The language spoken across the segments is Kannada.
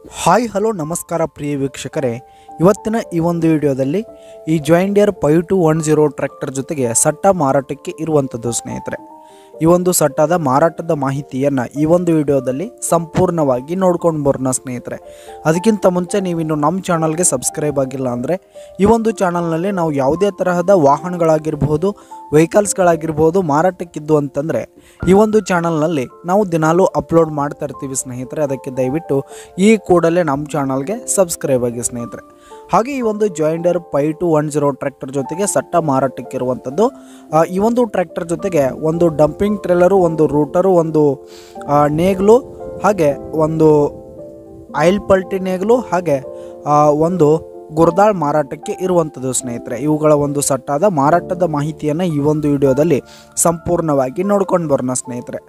ಹಾಯ್ ಹಲೋ ನಮಸ್ಕಾರ ಪ್ರಿಯ ವೀಕ್ಷಕರೇ ಇವತ್ತಿನ ಈ ಒಂದು ವಿಡಿಯೋದಲ್ಲಿ ಈ John Deere five two one zero tractor ಜೊತೆಗೆ ಸಟ್ಟ ಮಾರಾಟಕ್ಕೆ ಇರುವಂಥದ್ದು ಸ್ನೇಹಿತರೆ ಈ ಒಂದು ಸಟ್ಟದ ಮಾರಾಟದ ಮಾಹಿತಿಯನ್ನು ಈ ಒಂದು ವಿಡಿಯೋದಲ್ಲಿ ಸಂಪೂರ್ಣವಾಗಿ ನೋಡ್ಕೊಂಡು ಬರೋಣ ಸ್ನೇಹಿತರೆ ಅದಕ್ಕಿಂತ ಮುಂಚೆ ನೀವಿನ್ನು ನಮ್ಮ ಚಾನಲ್ಗೆ ಸಬ್ಸ್ಕ್ರೈಬ್ ಆಗಿಲ್ಲ ಅಂದರೆ ಈ ಒಂದು ಚಾನಲ್ನಲ್ಲಿ ನಾವು ಯಾವುದೇ ತರಹದ ವಾಹನಗಳಾಗಿರ್ಬೋದು ವೆಹಿಕಲ್ಸ್ಗಳಾಗಿರ್ಬೋದು ಮಾರಾಟಕ್ಕಿದ್ದು ಅಂತಂದರೆ ಈ ಒಂದು ಚಾನಲ್ನಲ್ಲಿ ನಾವು ದಿನಾಲೂ ಅಪ್ಲೋಡ್ ಮಾಡ್ತಾ ಇರ್ತೀವಿ ಸ್ನೇಹಿತರೆ ಅದಕ್ಕೆ ದಯವಿಟ್ಟು ಈ ಕೂಡಲೇ ನಮ್ಮ ಚಾನಲ್ಗೆ ಸಬ್ಸ್ಕ್ರೈಬ್ ಆಗಿ ಸ್ನೇಹಿತರೆ ಹಾಗೆ ಈ ಒಂದು John Deere five two one zero tractor ಜೊತೆಗೆ ಸಟ್ಟ ಮಾರಾಟಕ್ಕಿರುವಂಥದ್ದು ಆ, ಈ ಒಂದು ಟ್ರ್ಯಾಕ್ಟರ್ ಜೊತೆಗೆ ಒಂದು ಡಂಪಿಂಗ್ ಟ್ರೇಲರು ಒಂದು ರೂಟರು ಒಂದು ಆ, ನೇಗ್ಲು ಹಾಗೆ ಒಂದು ಆಯಿಲ್ ಪಲ್ಟಿ ನೇಗ್ಲು ಹಾಗೆ ಆ, ಒಂದು ಗುರ್ದಾಳ್ ಮಾರಾಟಕ್ಕೆ ಇರುವಂಥದ್ದು ಸ್ನೇಹಿತರೆ ಇವುಗಳ ಒಂದು ಸಟ್ಟಾದ ಮಾರಾಟದ ಮಾಹಿತಿಯನ್ನು ಈ ಒಂದು ವಿಡಿಯೋದಲ್ಲಿ ಸಂಪೂರ್ಣವಾಗಿ ನೋಡ್ಕೊಂಡು ಬರೋಣ ಸ್ನೇಹಿತರೆ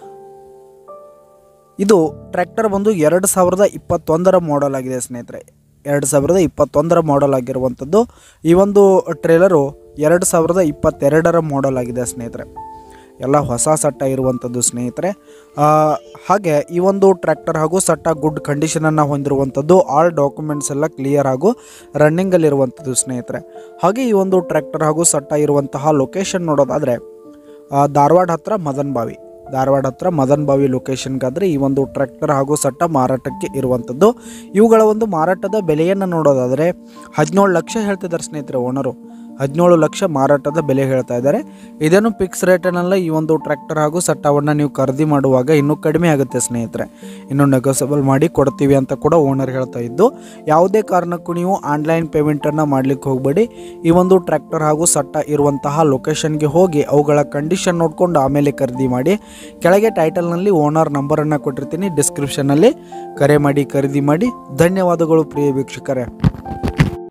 ಇದು ಟ್ರ್ಯಾಕ್ಟರ್ ಬಂದು ಎರಡು ಸಾವಿರದ ಇಪ್ಪತ್ತೊಂದರ ಮಾಡೆಲ್ ಆಗಿದೆ ಸ್ನೇಹಿತರೆ ಎರಡು ಸಾವಿರದ ಇಪ್ಪತ್ತೊಂದರ ಮಾಡೆಲ್ ಆಗಿರುವಂಥದ್ದು ಈ ಒಂದು ಟ್ರೇಲರು ಎರಡು ಸಾವಿರದ ಇಪ್ಪತ್ತೆರಡರ ಮಾಡೆಲ್ ಆಗಿದೆ ಸ್ನೇಹಿತರೆ ಎಲ್ಲ ಹೊಸ ಸಟ್ಟ ಇರುವಂಥದ್ದು ಸ್ನೇಹಿತರೆ ಆ, ಹಾಗೆ ಈ ಒಂದು ಟ್ರ್ಯಾಕ್ಟರ್ ಹಾಗೂ ಸಟ್ಟ ಗುಡ್ ಕಂಡೀಷನನ್ನು ಹೊಂದಿರುವಂಥದ್ದು ಆಲ್ ಡಾಕ್ಯುಮೆಂಟ್ಸ್ ಎಲ್ಲ ಕ್ಲಿಯರ್ ಹಾಗೂ ರನ್ನಿಂಗಲ್ಲಿರುವಂಥದ್ದು ಸ್ನೇಹಿತರೆ ಹಾಗೆ ಈ ಒಂದು ಟ್ರ್ಯಾಕ್ಟರ್ ಹಾಗೂ ಸಟ್ಟ ಇರುವಂತಹ ಲೊಕೇಶನ್ ನೋಡೋದಾದರೆ ಆ, ಧಾರವಾಡ ಹತ್ರ ಮದನ್ ಬಾವಿ ಧಾರವಾಡ ಹತ್ರ ಮದನ್ ಬಾವಿ ಲೊಕೇಶನ್ಗಾದರೆ ಈ ಒಂದು ಟ್ರ್ಯಾಕ್ಟರ್ ಹಾಗೂ ಸಟ್ಟ ಮಾರಾಟಕ್ಕೆ ಇರುವಂಥದ್ದು ಇವುಗಳ ಒಂದು ಮಾರಾಟದ ಬೆಲೆಯನ್ನು ನೋಡೋದಾದರೆ ಹದಿನೇಳು ಲಕ್ಷ ಹೇಳ್ತಿದ್ದಾರೆ ಸ್ನೇಹಿತರೆ ಓನರು ಹದಿನೇಳು ಲಕ್ಷ ಮಾರಾಟದ ಬೆಲೆ ಹೇಳ್ತಾ ಇದ್ದಾರೆ ಇದೇನು ಫಿಕ್ಸ್ ರೇಟನ್ನೆಲ್ಲ ಈ ಒಂದು ಟ್ರ್ಯಾಕ್ಟರ್ ಹಾಗೂ ಸಟ್ಟವನ್ನು ನೀವು ಖರೀದಿ ಮಾಡುವಾಗ ಇನ್ನೂ ಕಡಿಮೆ ಆಗುತ್ತೆ ಸ್ನೇಹಿತರೆ ಇನ್ನು ನೆಗೋಸಬಲ್ ಮಾಡಿ ಕೊಡ್ತೀವಿ ಅಂತ ಕೂಡ ಓನರ್ ಹೇಳ್ತಾ ಇದ್ದು ಯಾವುದೇ ಕಾರಣಕ್ಕೂ ನೀವು ಆನ್ಲೈನ್ ಪೇಮೆಂಟನ್ನು ಮಾಡಲಿಕ್ಕೆ ಹೋಗಬೇಡಿ ಈ ಒಂದು ಟ್ರ್ಯಾಕ್ಟರ್ ಹಾಗೂ ಸಟ್ಟ ಇರುವಂತಹ ಲೊಕೇಶನ್ಗೆ ಹೋಗಿ ಅವುಗಳ ಕಂಡೀಷನ್ ನೋಡಿಕೊಂಡು ಆಮೇಲೆ ಖರೀದಿ ಮಾಡಿ ಕೆಳಗೆ ಟೈಟಲ್ನಲ್ಲಿ ಓನರ್ ನಂಬರನ್ನು ಕೊಟ್ಟಿರ್ತೀನಿ ಡಿಸ್ಕ್ರಿಪ್ಷನ್ನಲ್ಲಿ ಕರೆ ಮಾಡಿ ಖರೀದಿ ಮಾಡಿ ಧನ್ಯವಾದಗಳು ಪ್ರಿಯ ವೀಕ್ಷಕರೇ